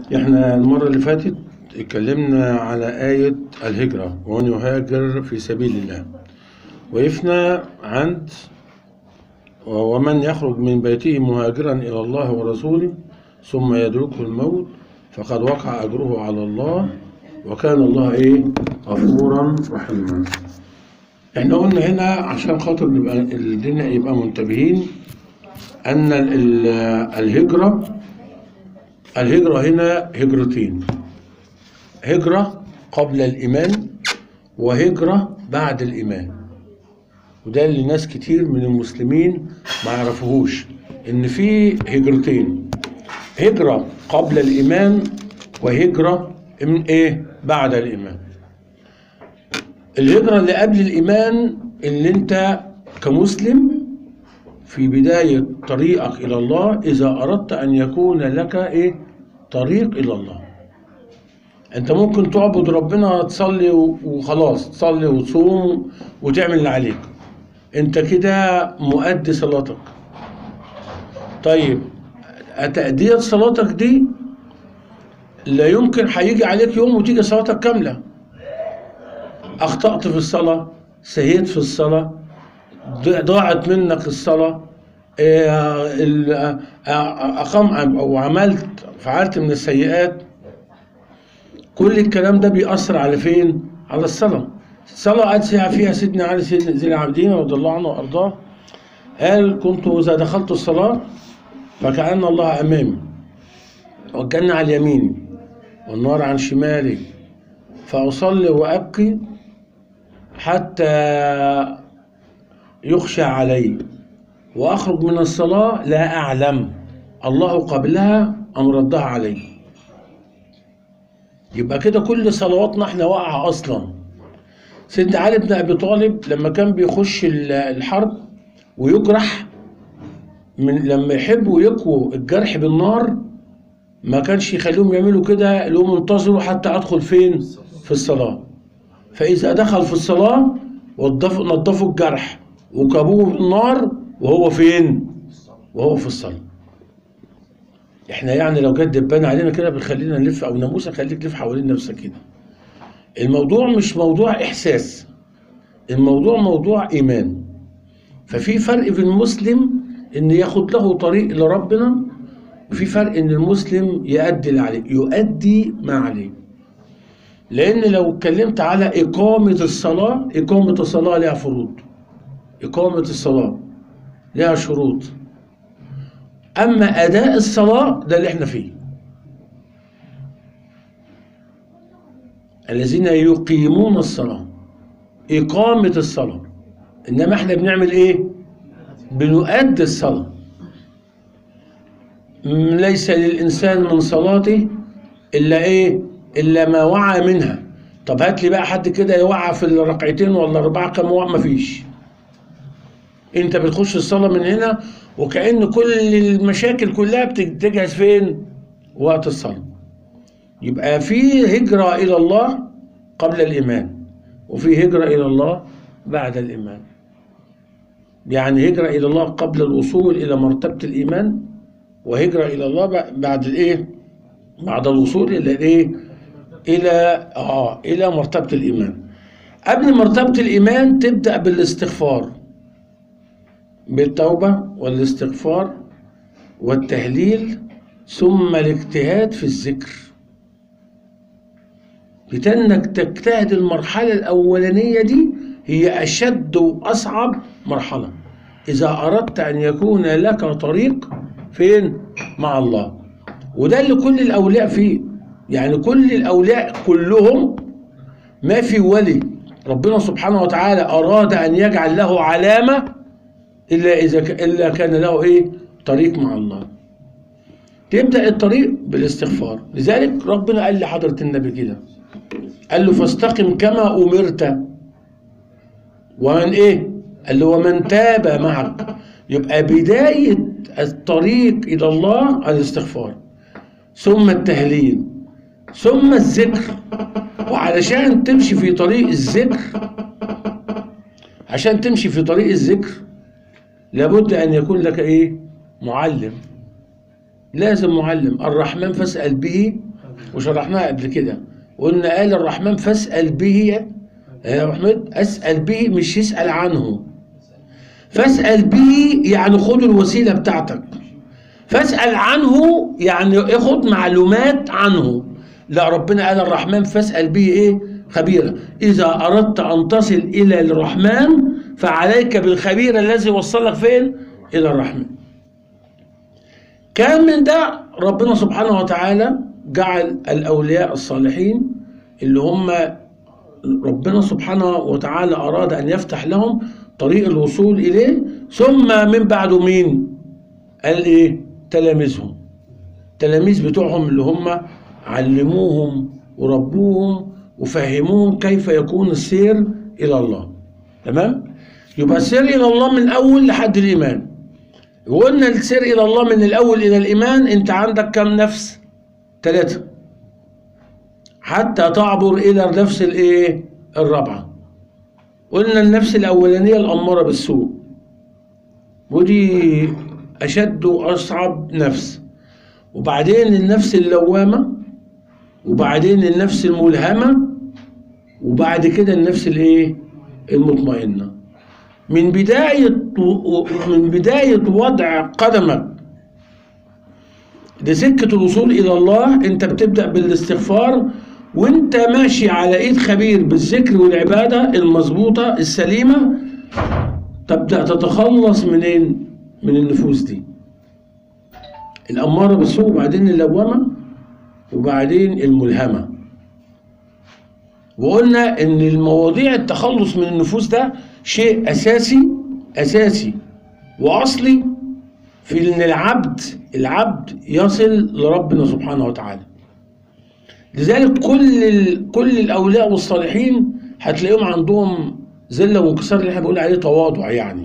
احنا المرة اللي فاتت اتكلمنا على آية الهجرة ومن يهاجر في سبيل الله وقفنا عند ومن يخرج من بيته مهاجرا إلى الله ورسوله ثم يدركه الموت فقد وقع أجره على الله وكان الله إيه غفورا رحيما احنا قلنا هنا عشان خاطر نبقى الدنيا يبقى منتبهين أن ال- ال- الهجرة الهجرة هنا هجرتين هجرة قبل الإيمان وهجرة بعد الإيمان وده اللي ناس كتير من المسلمين ما يعرفوهوش إن في هجرتين هجرة قبل الإيمان وهجرة من إيه بعد الإيمان الهجرة اللي قبل الإيمان اللي أنت كمسلم في بداية طريقك إلى الله إذا أردت أن يكون لك إيه طريق إلى الله أنت ممكن تعبد ربنا تصلي وخلاص تصلي وتصوم وتعمل اللي عليك أنت كده مؤدي صلاتك طيب تأدية صلاتك دي لا يمكن هيجي عليك يوم وتيجي صلاتك كاملة أخطأت في سهيت في الصلاة ضاعت منك الصلاة آه، ال- آه، أقام أو عملت فعلت من السيئات كل الكلام ده بيأثر على فين؟ على الصلاة الصلاة قال فيها فيها سيدنا علي سيدنا زين العابدين رضي الله عنه وأرضاه قال كنت إذا دخلت الصلاة فكأن الله أمامي والجنة على يميني والنار عن شمالي فأصلي وأبكي حتى يخشى علي وأخرج من الصلاة لا أعلم الله قبلها أم ردها علي يبقى كده كل صلواتنا احنا واقعة أصلا سيدنا علي بن أبي طالب لما كان بيخش ال- الحرب ويجرح من لما يحبوا يكووا الجرح بالنار ما كانش يخليهم يعملوا كده لهم انتظروا حتى أدخل فين في الصلاة فإذا دخل في الصلاة وضفوا نظفوا الجرح وكبوه بالنار وهو فين؟ وهو في الصلاة. احنا يعني لو جت دبانة علينا كده بنخلينا نلف أو ناموسة خليك تلف حوالين نفسك كده. الموضوع مش موضوع إحساس. الموضوع موضوع إيمان. ففي فرق في المسلم إن ياخد له طريق لربنا وفي فرق إن المسلم يؤدي اللي عليه، يؤدي ما عليه. لأن لو اتكلمت على إقامة الصلاة إقامة الصلاة لها فروض إقامة الصلاة لها شروط أما أداء الصلاة ده اللي إحنا فيه الذين يقيمون الصلاة إقامة الصلاة إنما إحنا بنعمل إيه؟ بنؤدي الصلاة م- ليس للإنسان من صلاته إلا إيه؟ إلا ما وعى منها طب هات لي بقى حد كده يوعى في الركعتين ولا أربعة كم وعى مفيش أنت بتخش الصلاة من هنا وكأن كل المشاكل كلها بتجهز فين؟ وقت الصلاة يبقى في هجرة إلى الله قبل الإيمان وفي هجرة إلى الله بعد الإيمان يعني هجرة إلى الله قبل الوصول إلى مرتبة الإيمان وهجرة إلى الله ب- بعد الإيه؟ بعد الوصول إلى الإيه؟ إلى آه إلى مرتبة الإيمان. قبل مرتبة الإيمان تبدأ بالاستغفار. بالتوبة والاستغفار والتهليل ثم الاجتهاد في الذكر. بتنك تجتهد المرحلة الأولانية دي هي أشد وأصعب مرحلة. إذا أردت أن يكون لك طريق فين؟ مع الله. وده اللي كل الأولياء فيه يعني كل الأولياء كلهم ما في ولي ربنا سبحانه وتعالى أراد أن يجعل له علامة إلا إذا ك- إلا كان له إيه طريق مع الله تبدأ الطريق بالاستغفار لذلك ربنا قال لحضرة النبي كده قال له فاستقم كما أمرت ومن إيه قال له ومن تاب معك يبقى بداية الطريق إلى الله الاستغفار ثم التهليل ثم الذكر وعلشان تمشي في طريق الذكر عشان تمشي في طريق الذكر لابد ان يكون لك ايه معلم لازم معلم الرحمن فاسأل به وشرحناها قبل كده قلنا قال الرحمن فاسأل به يا أبو أحمد أسأل به مش يسأل عنه فاسأل به يعني خد الوسيلة بتاعتك فاسأل عنه يعني خد معلومات عنه لا ربنا قال الرحمن فاسأل به ايه خبيرا إذا أردت أن تصل إلى الرحمن فعليك بالخبير الذي وصلك فين إلى الرحمن كان من ده ربنا سبحانه وتعالى جعل الأولياء الصالحين اللي هم ربنا سبحانه وتعالى أراد أن يفتح لهم طريق الوصول إليه ثم من بعده مين قال إيه تلاميذهم تلاميذ بتوعهم اللي هم علموهم وربوهم وفهموهم كيف يكون السير إلى الله تمام يبقى السير إلى الله من أول لحد الإيمان وقلنا السير إلى الله من الأول إلى الإيمان أنت عندك كم نفس ثلاثة حتى تعبر إلى النفس الإيه الرابعة قلنا النفس الأولانية الأمارة بالسوء ودي أشد وأصعب نفس وبعدين النفس اللوامة وبعدين النفس الملهمة وبعد كده النفس الإيه المطمئنة من بداية من بداية وضع قدمك لسكة الوصول إلى الله أنت بتبدأ بالاستغفار وأنت ماشي على إيد خبير بالذكر والعبادة المظبوطة السليمة تبدأ تتخلص منين؟ من النفوس دي الأمارة بالسوء وبعدين اللوامة وبعدين الملهمة وقلنا إن المواضيع التخلص من النفوس ده شيء أساسي أساسي وأصلي في إن العبد العبد يصل لربنا سبحانه وتعالى لذلك كل ال... كل الأولياء والصالحين هتلاقيهم عندهم ذلة وانكسار اللي احنا بنقول عليه تواضع يعني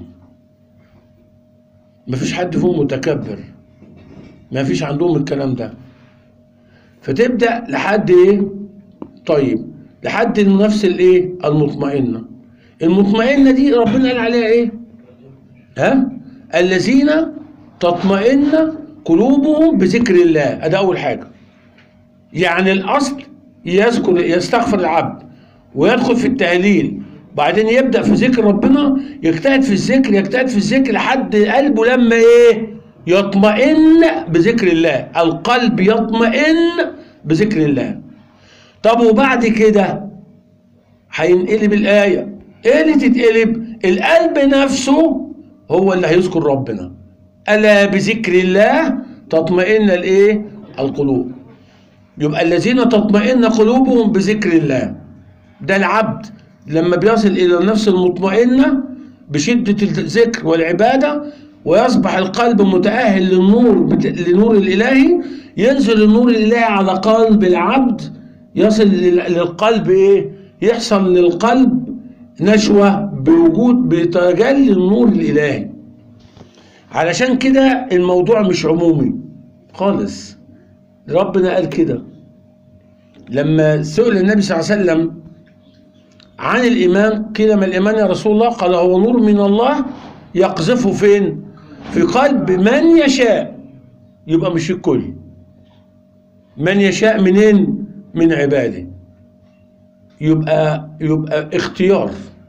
مفيش حد فيهم متكبر مفيش عندهم الكلام ده فتبدأ لحد ايه طيب لحد النفس الايه المطمئنة المطمئنة دي ربنا قال عليها ايه ها الذين تطمئن قلوبهم بذكر الله ادي اول حاجة يعني الاصل يذكر يستغفر العبد ويدخل في التهليل بعدين يبدا في ذكر ربنا يجتهد في الذكر يجتهد في الذكر لحد قلبه لما ايه يطمئن بذكر الله القلب يطمئن بذكر الله طب وبعد كده هينقلب الايه ايه اللي تتقلب القلب نفسه هو اللي هيذكر ربنا الا بذكر الله تطمئن الايه القلوب يبقى الذين تطمئن قلوبهم بذكر الله ده العبد لما بيصل إلى النفس المطمئنة بشدة الذكر والعبادة ويصبح القلب متأهل للنور لنور الإلهي ينزل النور الإلهي على قلب العبد يصل للقلب إيه؟ يحصل للقلب نشوة بوجود بتجلي النور الإلهي علشان كده الموضوع مش عمومي خالص ربنا قال كده لما سئل النبي صلى الله عليه وسلم عن الإيمان قيل ما الإيمان يا رسول الله قال هو نور من الله يقذفه فين في قلب من يشاء يبقى مش الكل من يشاء منين من عباده يبقى يبقى اختيار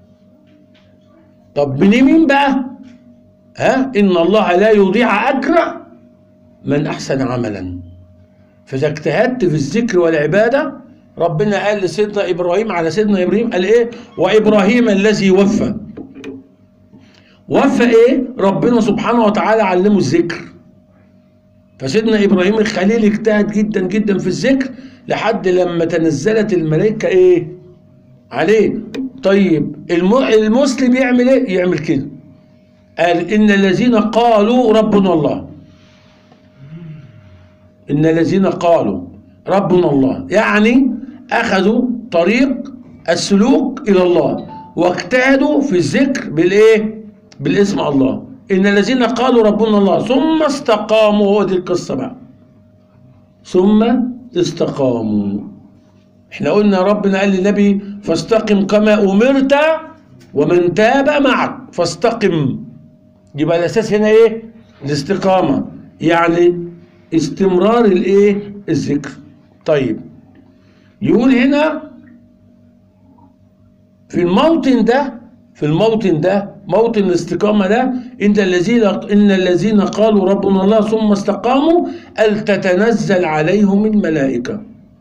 طب من مين بقى ها ان الله لا يضيع اجر من احسن عملا فاذا اجتهدت في الذكر والعباده ربنا قال لسيدنا ابراهيم على سيدنا ابراهيم قال ايه وابراهيم الذي وفى وفى ايه ربنا سبحانه وتعالى علمه الذكر فسيدنا ابراهيم الخليل اجتهد جدا جدا في الذكر لحد لما تنزلت الملائكه ايه عليه طيب المسلم يعمل ايه يعمل كده قال ان الذين قالوا ربنا الله ان الذين قالوا ربنا الله يعني اخذوا طريق السلوك الى الله واجتهدوا في الذكر بالايه بالاسم الله ان الذين قالوا ربنا الله ثم استقاموا هو دي القصه بقى ثم استقاموا احنا قلنا ربنا قال للنبي فاستقم كما امرت ومن تاب معك فاستقم يبقى الاساس هنا ايه الاستقامه يعني استمرار الايه الذكر طيب يقول هنا في الموطن ده في الموطن ده موطن الاستقامة ده إن الذين إن الذين قالوا ربنا الله ثم استقاموا أل تتنزل عليهم الملائكة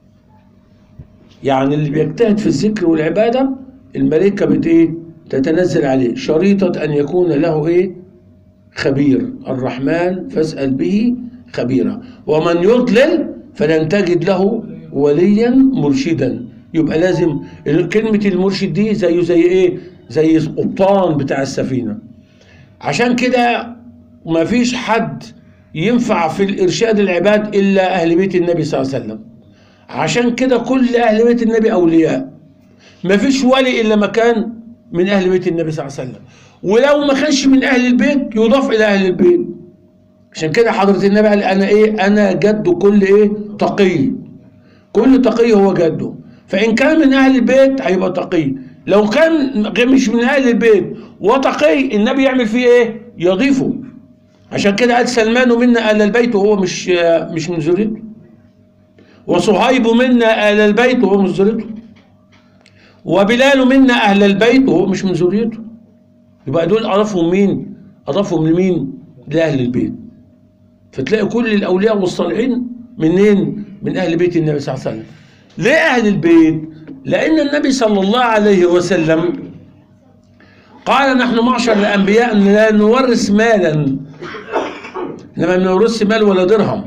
يعني اللي بيجتهد في الذكر والعبادة الملائكة بت إيه؟ تتنزل عليه شريطة أن يكون له إيه؟ خبير الرحمن فاسأل به خبيرا ومن يضلل فلن تجد له وليا مرشدا يبقى لازم كلمة المرشد دي زيه زي ايه زي القبطان بتاع السفينة عشان كده ما فيش حد ينفع في الإرشاد العباد إلا أهل بيت النبي صلى الله عليه وسلم عشان كده كل أهل بيت النبي أولياء ما فيش ولي إلا مكان من أهل بيت النبي صلى الله عليه وسلم ولو ما كانش من أهل البيت يضاف إلى أهل البيت عشان كده حضرة النبي قال أنا إيه أنا جد كل إيه تقي كل تقي هو جده فإن كان من أهل البيت هيبقى تقي لو كان مش من أهل البيت وتقي النبي يعمل فيه إيه يضيفه عشان كده قال سلمان منا أهل البيت وهو مش مش من ذريته وصهيب منا أهل البيت وهو من ذريته وبلال منا أهل البيت وهو مش من ذريته يبقى دول أضافهم مين؟ أضافهم لمين؟ لأهل البيت فتلاقي كل الأولياء والصالحين منين؟ من أهل بيت النبي صلى الله عليه وسلم ليه أهل البيت؟ لأن النبي صلى الله عليه وسلم قال نحن معشر الأنبياء لا نورث مالا إنما ما نورث مال ولا درهم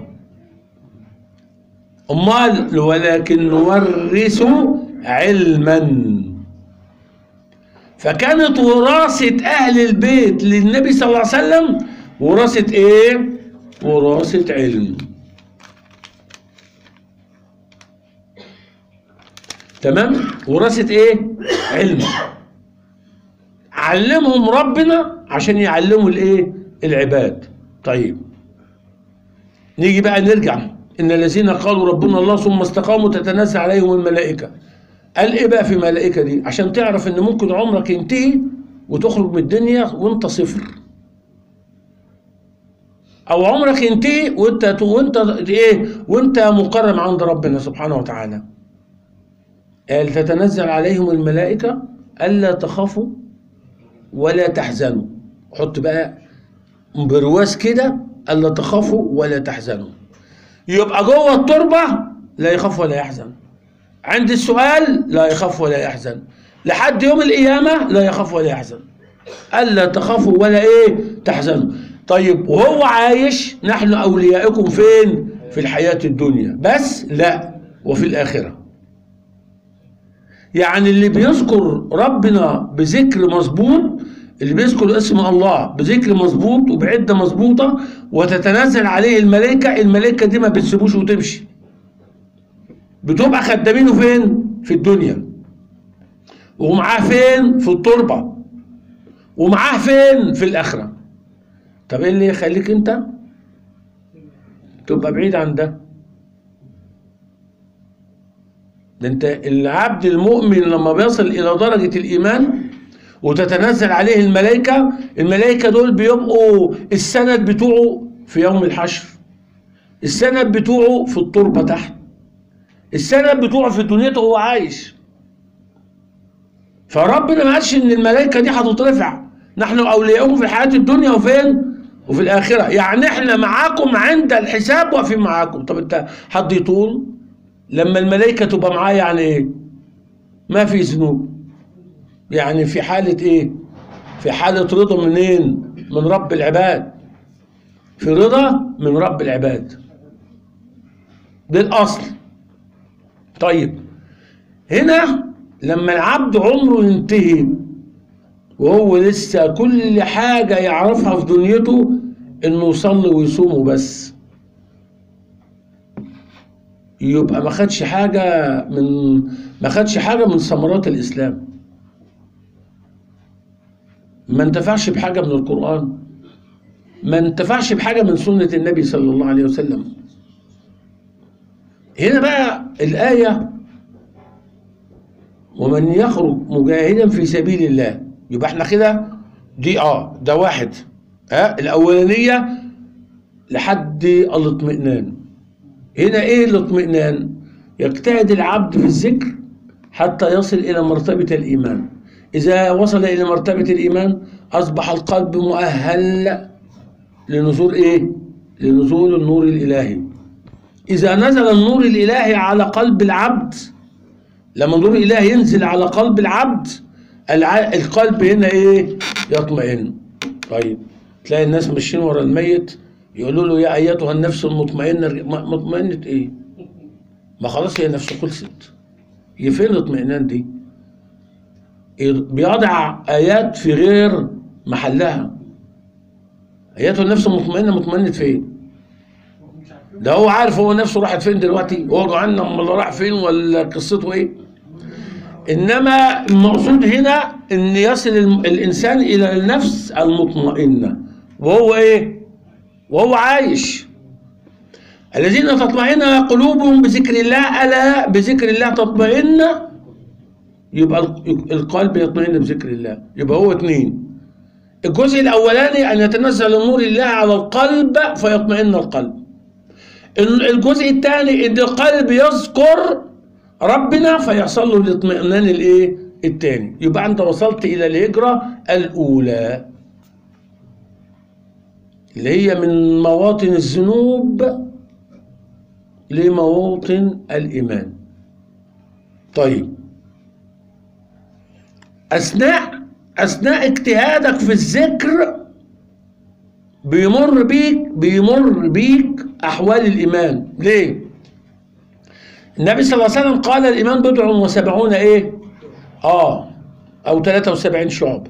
أمال ولكن نورث علما فكانت وراثة أهل البيت للنبي صلى الله عليه وسلم وراثة إيه؟ وراثة علم تمام؟ وراثة إيه؟ علم علمهم ربنا عشان يعلموا الإيه؟ العباد طيب نيجي بقى نرجع إن الذين قالوا ربنا الله ثم استقاموا تتنزل عليهم الملائكة قال ايه بقى في الملائكه دي عشان تعرف ان ممكن عمرك ينتهي وتخرج من الدنيا وانت صفر او عمرك ينتهي وانت وانت ايه وانت مكرم عند ربنا سبحانه وتعالى قال تتنزل عليهم الملائكه الا تخافوا ولا تحزنوا حط بقى برواز كده الا تخافوا ولا تحزنوا يبقى جوه التربه لا يخاف ولا يحزن عند السؤال لا يخاف ولا يحزن لحد يوم القيامة لا يخاف ولا يحزن ألا تخافوا ولا إيه تحزنوا طيب وهو عايش نحن أوليائكم فين في الحياة الدنيا بس لا وفي الآخرة يعني اللي بيذكر ربنا بذكر مظبوط اللي بيذكر اسم الله بذكر مظبوط وبعدة مظبوطة وتتنزل عليه الملائكة الملائكة دي ما بتسيبوش وتمشي بتبقى خدامينه فين؟ في الدنيا ومعاه فين؟ في التربة ومعاه فين؟ في الآخرة طب ايه اللي يخليك انت تبقى بعيد عن ده ده انت العبد المؤمن لما بيصل الى درجة الايمان وتتنزل عليه الملائكة الملائكة دول بيبقوا السند بتوعه في يوم الحشر السند بتوعه في التربة تحت السند بتوعه في دنيته وهو عايش فربنا ما قالش ان الملائكه دي هتترفع نحن اولياؤكم في الحياه الدنيا وفين وفي الاخره يعني احنا معاكم عند الحساب واقفين معاكم طب انت حد يطول لما الملائكه تبقى معاه يعني ايه ما في ذنوب يعني في حاله ايه في حاله رضا منين من رب العباد في رضا من رب العباد ده الاصل طيب هنا لما العبد عمره ينتهي وهو لسه كل حاجة يعرفها في دنيته انه يصلي ويصوم وبس يبقى ما خدش حاجة من ما خدش حاجة من ثمرات الإسلام ما انتفعش بحاجة من القرآن ما انتفعش بحاجة من سنة النبي صلى الله عليه وسلم هنا بقى الآية ومن يخرج مجاهدا في سبيل الله يبقى احنا كده دي اه ده واحد ها آه الأولانية لحد الاطمئنان هنا ايه الاطمئنان يجتهد العبد في الذكر حتى يصل إلى مرتبة الإيمان إذا وصل إلى مرتبة الإيمان أصبح القلب مؤهل لنزول إيه؟ لنزول النور الإلهي إذا نزل النور الإلهي على قلب العبد لما النور الإلهي ينزل على قلب العبد الع... القلب هنا إيه؟ يطمئن طيب تلاقي الناس ماشيين ورا الميت يقولوا له يا أيتها النفس المطمئنة م- مطمئنة إيه؟ ما خلاص هي نفسه خلصت هي فين الاطمئنان دي؟ بيضع آيات في غير محلها آياته النفس المطمئنة مطمئنة فين؟ ده هو عارف هو نفسه راحت فين دلوقتي هو جهنم ولا راح فين ولا قصته ايه انما المقصود هنا ان يصل الم- الانسان الى النفس المطمئنه وهو ايه وهو عايش الذين تطمئن قلوبهم بذكر الله الا بذكر الله تطمئن يبقى ال- القلب يطمئن بذكر الله يبقى هو اتنين الجزء الاولاني ان يتنزل نور الله على القلب فيطمئن القلب الجزء الثاني ان القلب يذكر ربنا فيحصل له الاطمئنان الايه الثاني يبقى انت وصلت الى الهجره الاولى اللي هي من مواطن الذنوب لمواطن الايمان طيب اثناء اثناء اجتهادك في الذكر بيمر بيك بيمر بيك احوال الايمان ليه النبي صلى الله عليه وسلم قال الايمان بضع وسبعون ايه اه او 73 شعب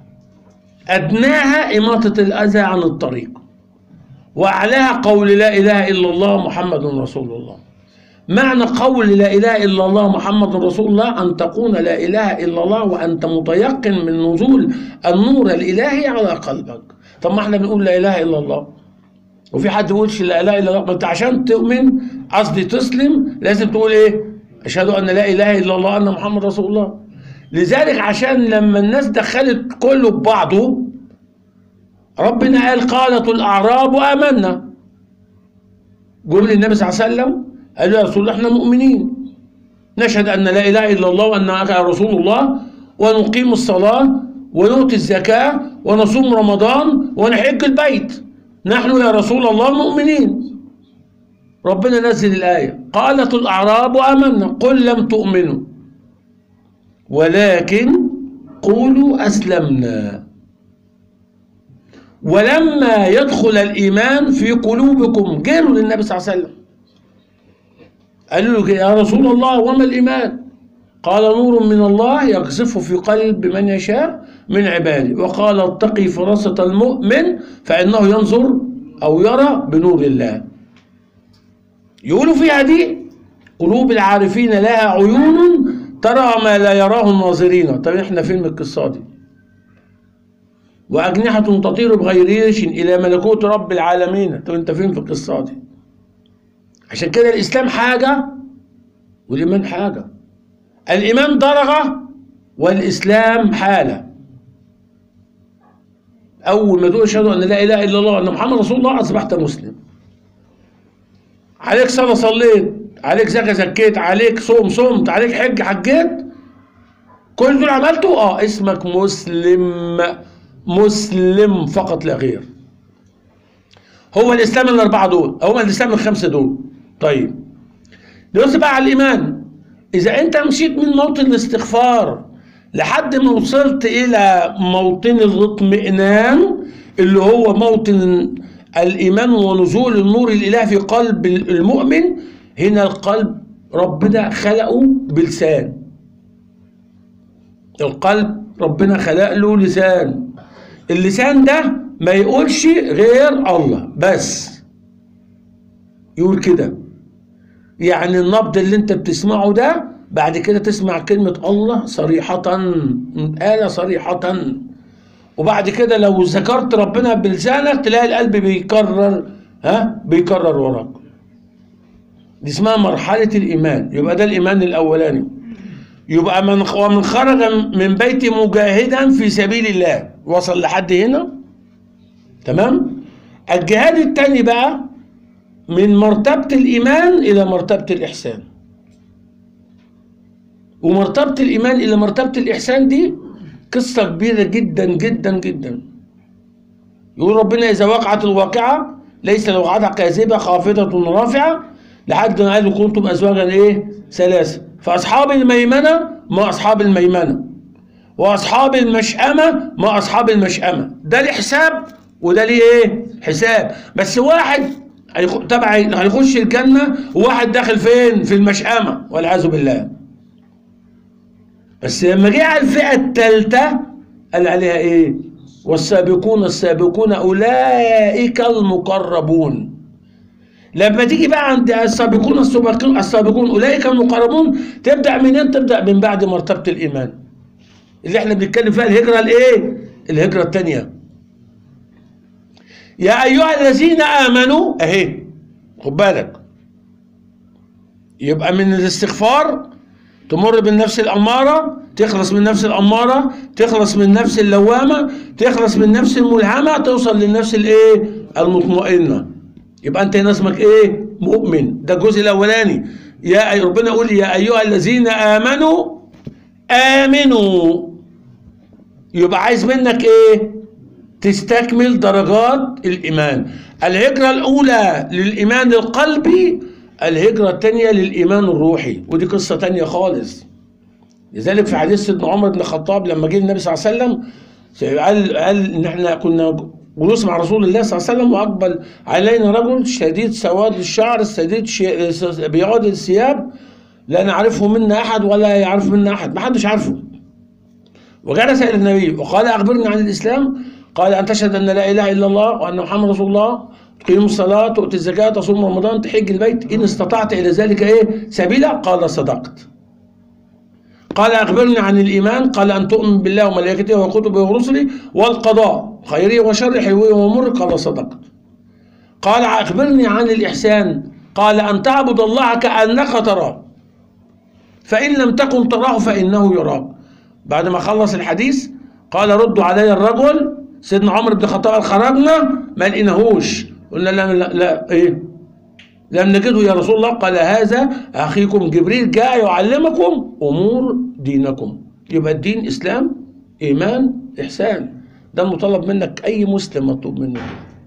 ادناها اماطه الاذى عن الطريق واعلاها قول لا اله الا الله محمد رسول الله معنى قول لا اله الا الله محمد رسول الله ان تقول لا اله الا الله وانت متيقن من نزول النور الالهي على قلبك طب ما احنا بنقول لا اله الا الله وفي حد يقولش لا اله الا الله ما انت عشان تؤمن قصدي تسلم لازم تقول ايه اشهد ان لا اله الا الله ان محمد رسول الله لذلك عشان لما الناس دخلت كله ببعضه ربنا قال قالت الاعراب امنا جم للنبي صلى الله عليه وسلم قالوا يا رسول الله احنا مؤمنين نشهد ان لا اله الا الله وانك رسول الله ونقيم الصلاه ونؤتي الزكاه ونصوم رمضان ونحج البيت نحن يا رسول الله مؤمنين ربنا نزل الايه قالت الاعراب امنا قل لم تؤمنوا ولكن قولوا اسلمنا ولما يدخل الايمان في قلوبكم جالوا للنبي صلى الله عليه وسلم قالوا له يا رسول الله وما الايمان قال نور من الله يقذف في قلب من يشاء من عباده وقال اتقي فراسة المؤمن فإنه ينظر أو يرى بنور الله يقولوا فيها دي قلوب العارفين لها عيون ترى ما لا يراه الناظرين طب احنا فين من القصة دي وأجنحة تطير بغير ريش إلى ملكوت رب العالمين طب انت فين في القصة دي عشان كده الإسلام حاجة والإيمان حاجة الإيمان درجة والإسلام حالة أول ما تقول أشهد أن لا إله إلا الله وأن محمد رسول الله أصبحت مسلم عليك صلاة صليت عليك زكاة زكيت عليك صوم صمت عليك حج حجيت كل دول عملته اه اسمك مسلم مسلم فقط لا غير هو الاسلام الاربعه دول هو الاسلام الخمسه دول طيب نبص بقى على الايمان اذا انت مشيت من موطن الاستغفار لحد ما وصلت الى موطن الاطمئنان اللي هو موطن الايمان ونزول النور الالهي في قلب المؤمن هنا القلب ربنا خلقه بلسان القلب ربنا خلق له لسان اللسان ده ما يقولش غير الله بس يقول كده يعني النبض اللي انت بتسمعه ده بعد كده تسمع كلمة الله صريحة آلة صريحة وبعد كده لو ذكرت ربنا بلسانك تلاقي القلب بيكرر ها بيكرر وراك دي اسمها مرحلة الإيمان يبقى ده الإيمان الأولاني يبقى من ومن خرج من بيته مجاهدا في سبيل الله وصل لحد هنا تمام الجهاد الثاني بقى من مرتبة الإيمان إلى مرتبة الإحسان ومرتبة الإيمان إلى مرتبة الإحسان دي قصة كبيرة جدا جدا جدا يقول ربنا إذا وقعت الواقعة ليس لوقعتها كاذبة خافضة رافعة لحد ما قال كنتم أزواجا إيه؟ ثلاثة فأصحاب الميمنة ما أصحاب الميمنة وأصحاب المشأمة ما أصحاب المشأمة ده ليه حساب وده ليه إيه؟ حساب بس واحد هيخ- تبع هيخش الجنة وواحد داخل فين؟ في المشأمة والعياذ بالله بس لما جه على الفئة الثالثة قال عليها ايه؟ والسابقون السابقون اولئك المقربون. لما تيجي بقى عند السابقون السابقون السابقون اولئك المقربون تبدا منين؟ تبدا من بعد مرتبه الايمان. اللي احنا بنتكلم فيها الهجره الايه؟ الهجره الثانيه. يا ايها الذين امنوا اهي خد بالك يبقى من الاستغفار تمر بالنفس الأمارة تخلص من نفس الأمارة تخلص من نفس اللوامة تخلص من نفس الملهمة توصل للنفس الإيه المطمئنة يبقى أنت هنا اسمك إيه مؤمن ده الجزء الأولاني يا أي ربنا يقول يا أيها الذين آمنوا آمنوا يبقى عايز منك إيه تستكمل درجات الإيمان الهجرة الأولى للإيمان القلبي الهجرة الثانية للإيمان الروحي ودي قصة تانية خالص لذلك في حديث سيدنا عمر بن الخطاب لما جه النبي صلى الله عليه وسلم قال قال ان احنا كنا جلوس مع رسول الله صلى الله عليه وسلم واقبل علينا رجل شديد سواد الشعر شديد شي- بياض الثياب لا نعرفه منا احد ولا يعرف منا احد ما حدش عارفه وجلس الى النبي وقال اخبرني عن الاسلام قال ان تشهد ان لا اله الا الله وان محمد رسول الله تقيم الصلاه تؤتي الزكاه تصوم رمضان تحج البيت ان استطعت الى ذلك ايه سبيلا قال صدقت قال اخبرني عن الايمان قال ان تؤمن بالله وملائكته وكتبه ورسله والقضاء خيره وشره حلوه ومر قال صدقت قال اخبرني عن الاحسان قال ان تعبد الله كانك تراه فإن لم تكن تراه فإنه يراك بعد ما خلص الحديث قال ردوا علي الرجل سيدنا عمر بن الخطاب قال خرجنا ما لقيناهوش قلنا لا لا, لا ايه لم نجده يا رسول الله قال هذا اخيكم جبريل جاء يعلمكم امور دينكم يبقى الدين اسلام ايمان احسان ده المطالب منك اي مسلم مطلوب منه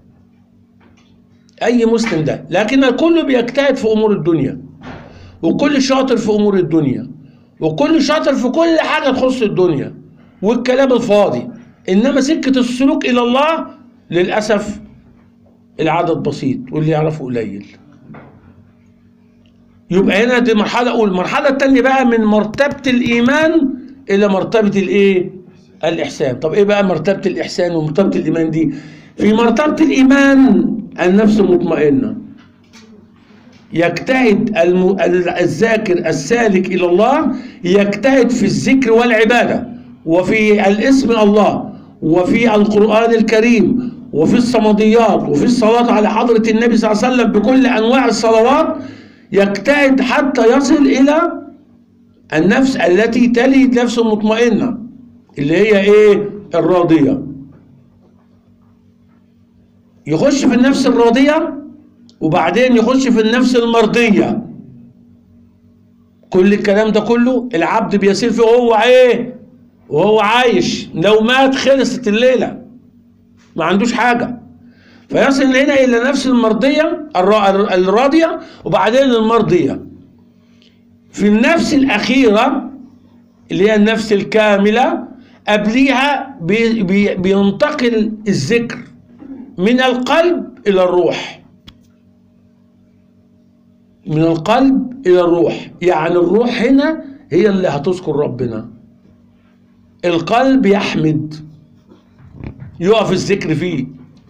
اي مسلم ده لكن الكل بيجتهد في امور الدنيا وكل شاطر في امور الدنيا وكل شاطر في كل حاجه تخص الدنيا والكلام الفاضي انما سكه السلوك الى الله للاسف العدد بسيط واللي يعرفه قليل يبقى هنا دي مرحله اولى المرحله الثانيه بقى من مرتبه الايمان الى مرتبه الايه الاحسان طب ايه بقى مرتبه الاحسان ومرتبه الايمان دي في مرتبه الايمان النفس المطمئنه يجتهد الم... الذاكر السالك الى الله يجتهد في الذكر والعباده وفي الاسم الله وفي القران الكريم وفي الصمديات وفي الصلاه على حضره النبي صلى الله عليه وسلم بكل انواع الصلوات يجتهد حتى يصل الى النفس التي تلي النفس المطمئنه اللي هي ايه الراضيه يخش في النفس الراضيه وبعدين يخش في النفس المرضية كل الكلام ده كله العبد بيسير فيه وهو ايه وهو عايش لو مات خلصت الليلة ما عندوش حاجة فيصل هنا إلى نفس المرضية الرا- الراضية وبعدين المرضية في النفس الأخيرة اللي هي النفس الكاملة قبليها بي بي بينتقل الذكر من القلب إلى الروح من القلب إلى الروح يعني الروح هنا هي اللي هتذكر ربنا القلب يحمد يقف الذكر فيه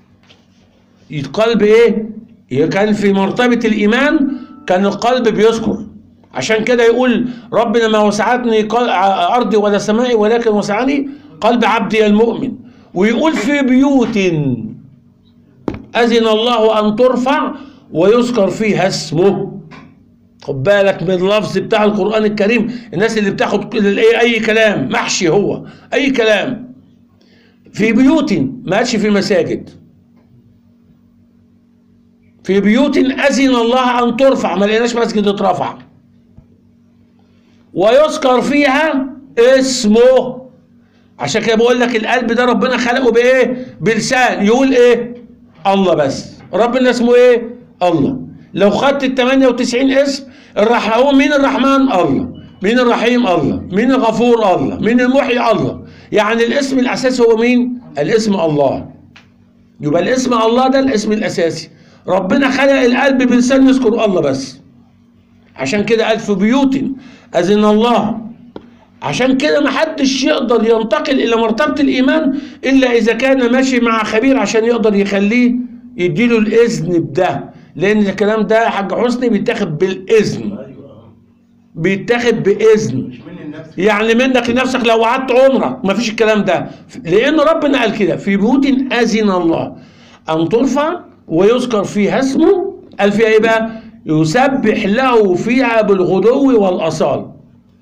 القلب ايه كان في مرتبة الإيمان كان القلب بيذكر عشان كده يقول ربنا ما وسعتني قل- أرضي ولا سمائي ولكن وسعني قلب عبدي المؤمن ويقول في بيوت أذن الله أن ترفع ويذكر فيها اسمه خد بالك من اللفظ بتاع القرآن الكريم الناس اللي بتاخد كل- ايه أي كلام محشي هو أي كلام في بيوت ما قالش في مساجد في بيوت أذن الله أن ترفع ما لقيناش مسجد اترفع ويذكر فيها اسمه عشان كده بقول لك القلب ده ربنا خلقه بايه بلسان يقول ايه الله بس ربنا اسمه ايه الله لو خدت ال 98 اسم الرح هو مين الرحمن الله مين الرحيم الله مين الغفور الله مين المحيي الله يعني الاسم الاساسي هو مين الاسم الله يبقى الاسم الله ده الاسم الاساسي ربنا خلق القلب بلسان يذكر الله بس عشان كده قال في بيوت اذن الله عشان كده ما حدش يقدر ينتقل الى مرتبه الايمان الا اذا كان ماشي مع خبير عشان يقدر يخليه يديله الاذن بده لان الكلام ده يا حاج حسني بيتاخد بالاذن ايوه بيتاخد باذن مش من النفس يعني منك لنفسك لو قعدت عمرك ما فيش الكلام ده لان ربنا قال كده في بيوت اذن الله ان ترفع ويذكر فيها اسمه قال فيها ايه بقى يسبح له فيها بالغدو والاصال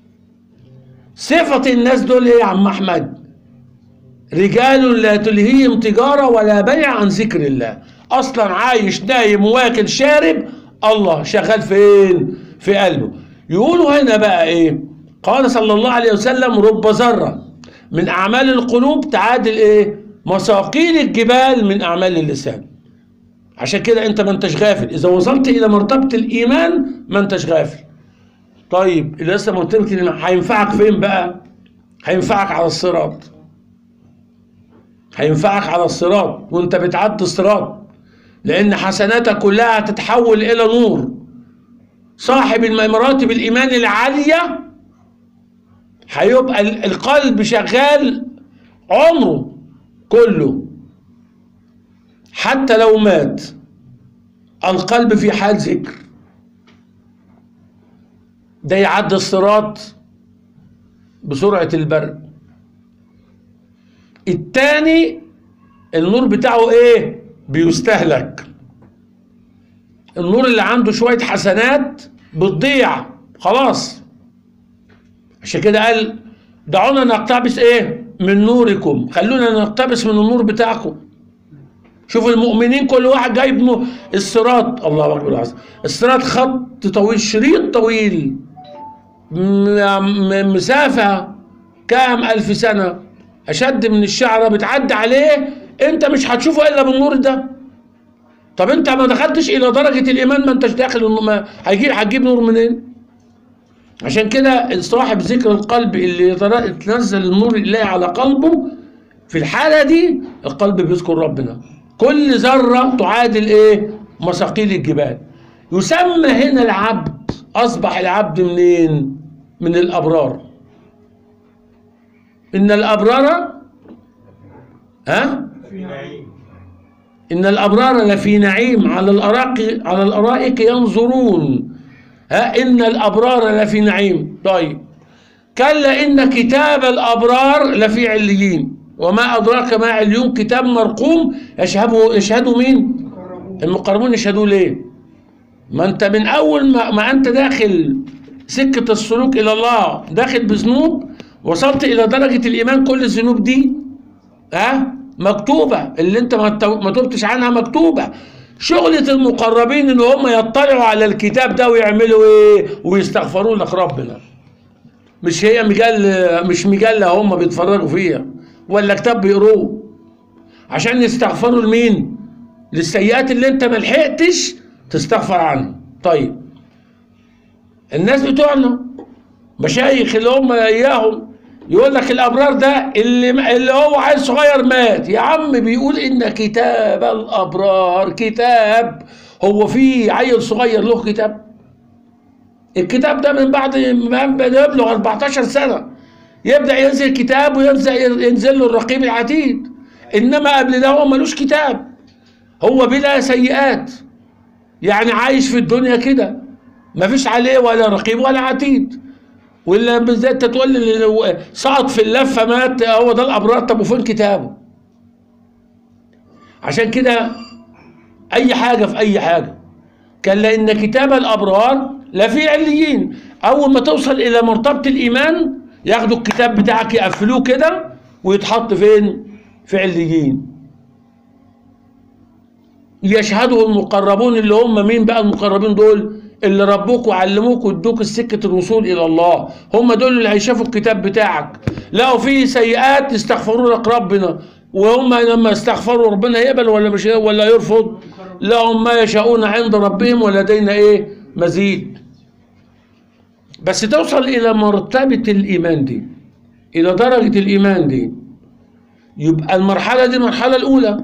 صفة الناس دول ايه يا عم احمد رجال لا تلهيهم تجارة ولا بيع عن ذكر الله اصلا عايش نايم واكل شارب الله شغال فين في قلبه يقولوا هنا بقى ايه قال صلى الله عليه وسلم رب ذرة من اعمال القلوب تعادل ايه مثاقيل الجبال من اعمال اللسان عشان كده انت ما انتش غافل اذا وصلت الى مرتبة الايمان ما انتش غافل طيب اللي لسه قلت لك إن هينفعك فين بقى هينفعك على الصراط هينفعك على الصراط وانت بتعدي الصراط لان حسناتك كلها هتتحول الى نور صاحب المراتب الايمان العاليه هيبقى ال- القلب شغال عمره كله حتى لو مات القلب في حال ذكر ده يعدي الصراط بسرعة البرق التاني النور بتاعه ايه بيستهلك النور اللي عنده شوية حسنات بتضيع خلاص عشان كده قال دعونا نقتبس ايه من نوركم خلونا نقتبس من النور بتاعكم شوفوا المؤمنين كل واحد جايب م- الصراط الله اكبر العظيم الصراط خط طويل شريط طويل م- م- مسافة كام ألف سنة أشد من الشعرة بتعدي عليه أنت مش هتشوفه إلا بالنور ده طب أنت ما دخلتش إلى درجة الإيمان ما أنتش داخل النور- ما هيجيب هتجيب نور منين؟ عشان كده صاحب ذكر القلب اللي يتر- تنزل النور الإلهي على قلبه في الحالة دي القلب بيذكر ربنا كل ذرة تعادل إيه؟ مثاقيل الجبال يسمى هنا العبد أصبح العبد منين؟ من الأبرار إن الأبرار ها؟ في نعيم إن الأبرار لفي نعيم على الأرائك على الأرائك ينظرون ها إن الأبرار لفي نعيم طيب كلا إن كتاب الأبرار لفي عليين وما أدراك ما عليون كتاب مرقوم يشهده يشهده مين؟ المقربون يشهدوه ليه؟ ما أنت من أول ما, ما أنت داخل سكة السلوك إلى الله داخل بذنوب وصلت إلى درجة الإيمان كل الذنوب دي ها مكتوبة اللي انت ما تو- ما تبتش عنها مكتوبة شغلة المقربين ان هم يطلعوا على الكتاب ده ويعملوا ايه ويستغفروا لك ربنا مش هي مجلة مش مجلة هم بيتفرجوا فيها ولا كتاب بيقروه عشان يستغفروا لمين للسيئات اللي انت ما لحقتش تستغفر عنها طيب الناس بتوعنا مشايخ اللي هم اياهم يقول لك الابرار ده اللي اللي هو عيل صغير مات يا عم بيقول ان كتاب الابرار كتاب هو في عيل صغير له كتاب الكتاب ده من بعد ما يبلغ 14 سنه يبدا ينزل كتاب وينزل ينزل له الرقيب العتيد انما قبل ده هو ملوش كتاب هو بلا سيئات يعني عايش في الدنيا كده مفيش عليه ولا رقيب ولا عتيد ولا بالذات تقول لي لو سقط في اللفه مات هو ده الابرار طب وفين كتابه؟ عشان كده اي حاجه في اي حاجه كان لان كتاب الابرار لفي عليين اول ما توصل الى مرتبه الايمان ياخدوا الكتاب بتاعك يقفلوه كده ويتحط فين؟ في عليين يشهده المقربون اللي هم مين بقى المقربين دول اللي ربوك وعلموك وادوك السكة الوصول إلى الله هم دول اللي هيشافوا الكتاب بتاعك لقوا فيه سيئات يستغفروا لك ربنا وهم لما يستغفروا ربنا يقبل ولا مش يقبل ولا يرفض لهم ما يشاءون عند ربهم ولدينا ايه مزيد بس توصل إلى مرتبة الإيمان دي إلى درجة الإيمان دي يبقى المرحلة دي المرحلة الأولى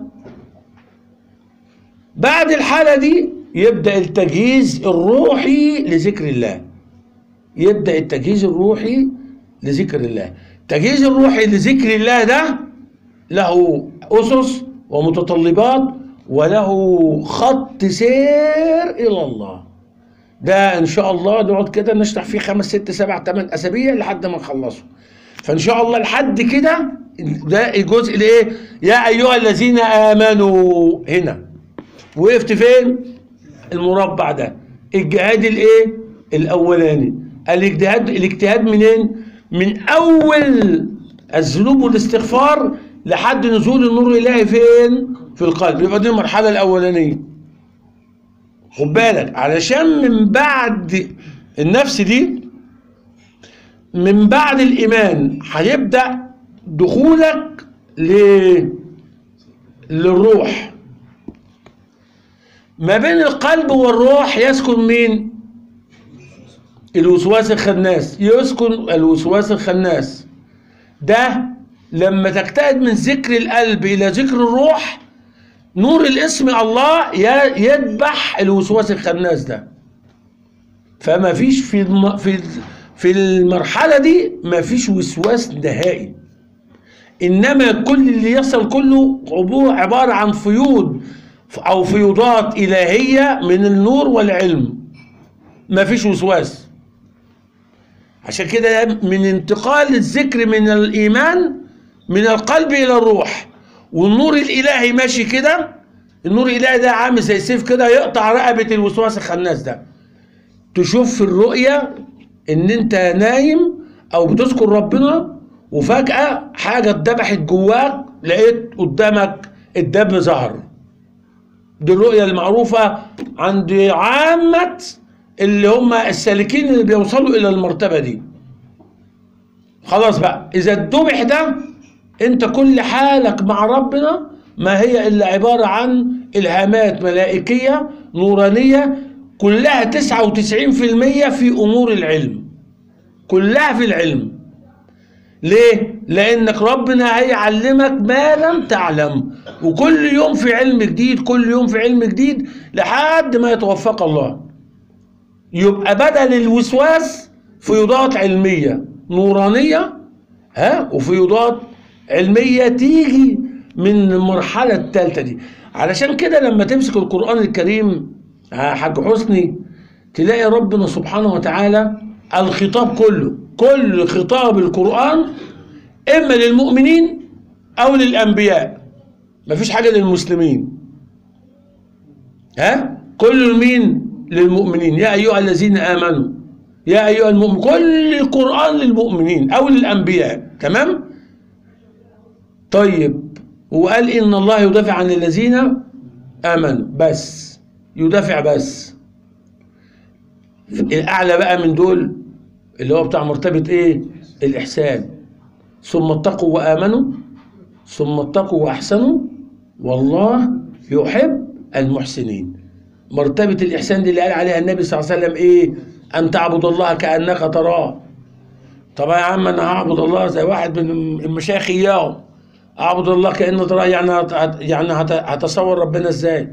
بعد الحالة دي يبدأ التجهيز الروحي لذكر الله يبدأ التجهيز الروحي لذكر الله التجهيز الروحي لذكر الله ده له أسس ومتطلبات وله خط سير إلى الله ده إن شاء الله نقعد كده نشرح فيه خمس ست سبع ثمان أسابيع لحد ما نخلصه فإن شاء الله لحد كده ده الجزء الإيه يا أيها الذين آمنوا هنا وقفت فين المربع ده الجهاد الايه الاولاني الاجتهاد الاجتهاد منين من اول الذنوب والاستغفار لحد نزول النور الالهي فين في القلب يبقى دي المرحله الاولانيه خد بالك علشان من بعد النفس دي من بعد الايمان هيبدا دخولك ل للروح ما بين القلب والروح يسكن مين الوسواس الخناس يسكن الوسواس الخناس ده لما تجتهد من ذكر القلب الى ذكر الروح نور الاسم الله ي- يذبح الوسواس الخناس ده فما فيش في الم- في في المرحله دي ما فيش وسواس نهائي انما كل اللي يصل كله عبو- عباره عن فيوض او فيوضات الهيه من النور والعلم ما فيش وسواس عشان كده من انتقال الذكر من الايمان من القلب الى الروح والنور الالهي ماشي كده النور الالهي ده عامل زي سيف كده يقطع رقبه الوسواس الخناس ده تشوف في الرؤيه ان انت نايم او بتذكر ربنا وفجاه حاجه اتذبحت جواك لقيت قدامك الدم ظهر دي الرؤية المعروفة عند عامة اللي هم السالكين اللي بيوصلوا إلى المرتبة دي خلاص بقى إذا الذبح ده أنت كل حالك مع ربنا ما هي إلا عبارة عن إلهامات ملائكية نورانية كلها 99% في أمور العلم كلها في العلم ليه؟ لأنك ربنا هيعلمك ما لم تعلم وكل يوم في علم جديد كل يوم في علم جديد لحد ما يتوفق الله يبقى بدل الوسواس فيوضات علمية نورانية ها وفيوضات علمية تيجي من المرحلة الثالثة دي علشان كده لما تمسك القرآن الكريم يا حاج حسني تلاقي ربنا سبحانه وتعالى الخطاب كله كل خطاب القرآن إما للمؤمنين أو للأنبياء مفيش حاجة للمسلمين ها كل مين للمؤمنين يا أيها الذين آمنوا يا أيها المؤمن كل القرآن للمؤمنين أو للأنبياء تمام طيب وقال إن الله يدافع عن الذين آمنوا بس يدافع بس الأعلى بقى من دول اللي هو بتاع مرتبة إيه الإحسان ثم اتقوا وآمنوا ثم اتقوا وأحسنوا والله يحب المحسنين مرتبة الإحسان دي اللي قال عليها النبي صلى الله عليه وسلم إيه أن تعبد الله كأنك تراه طب يا عم أنا هعبد الله زي واحد من المشايخ إياهم أعبد الله كأنه تراه يعني هت- يعني هت- هتصور ربنا إزاي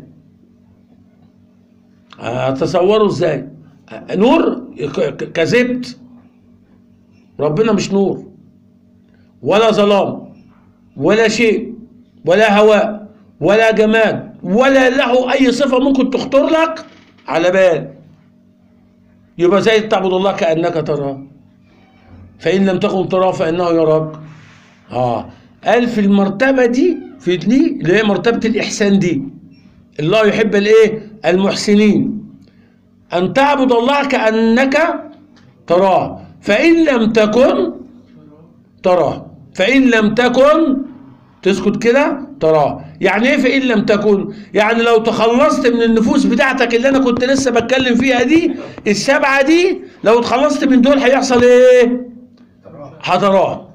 هتصوره إزاي نور ك- ك- كذبت ربنا مش نور ولا ظلام ولا شيء ولا هواء ولا جماد ولا له اي صفه ممكن تخطر لك على بال يبقى زي تعبد الله كانك تراه فان لم تكن تراه فانه يراك اه قال في المرتبه دي في دي اللي هي مرتبه الاحسان دي الله يحب الايه المحسنين ان تعبد الله كانك تراه فان لم تكن تراه فإن لم تكن تسكت كده تراه يعني ايه فان لم تكن يعني لو تخلصت من النفوس بتاعتك اللي انا كنت لسه بتكلم فيها دي السبعه دي لو اتخلصت من دول هيحصل ايه هتراه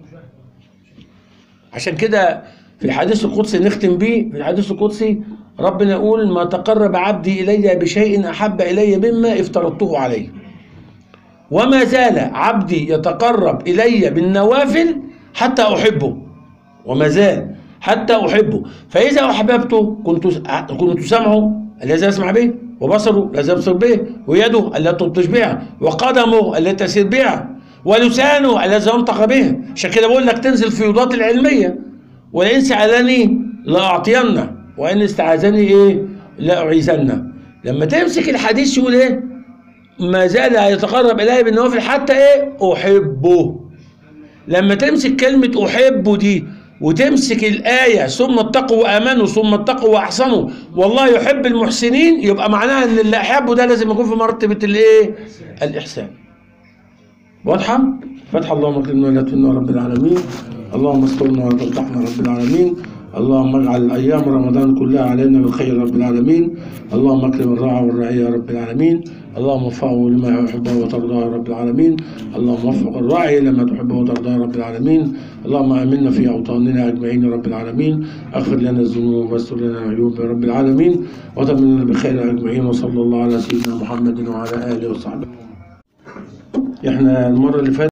عشان كده في الحديث القدسي نختم بيه في الحديث القدسي ربنا يقول ما تقرب عبدي الي بشيء احب الي مما افترضته عليه وما زال عبدي يتقرب الي بالنوافل حتى احبه وما زال حتى احبه فاذا احببته كنت كنت سمعه الذي يسمع به وبصره الذي يبصر به ويده التي تبطش بها وقدمه التي تسير بها ولسانه الذي ينطق به عشان كده بقول لك تنزل فيوضات العلميه ولئن سالني لاعطينه وان استعاذني ايه لاعيذنه لما تمسك الحديث يقول ايه ما زال يتقرب الي بالنوافل حتى ايه احبه لما تمسك كلمه احبه دي وتمسك الآية ثم اتقوا وآمنوا ثم اتقوا وأحسنوا والله يحب المحسنين يبقى معناها إن اللي أحبه ده لازم يكون في مرتبة الإيه؟ الإحسان. واضحة؟ فتح اللهم اكرمنا ولا تهنا رب العالمين اللهم استرنا ولا تفضحنا رب العالمين اللهم اجعل ايام رمضان كلها علينا بالخير رب العالمين اللهم اكرم الراعي والرعيه يا رب العالمين اللهم وفقه لما يحبه وترضاه يا رب العالمين اللهم وفق الراعي لما تحبه وترضاه يا رب العالمين اللهم امنا في اوطاننا اجمعين يا رب العالمين اغفر لنا الذنوب واستر لنا العيوب يا رب العالمين وتمننا بخير اجمعين وصلى الله على سيدنا محمد وعلى اله وصحبه احنا المره اللي فاتت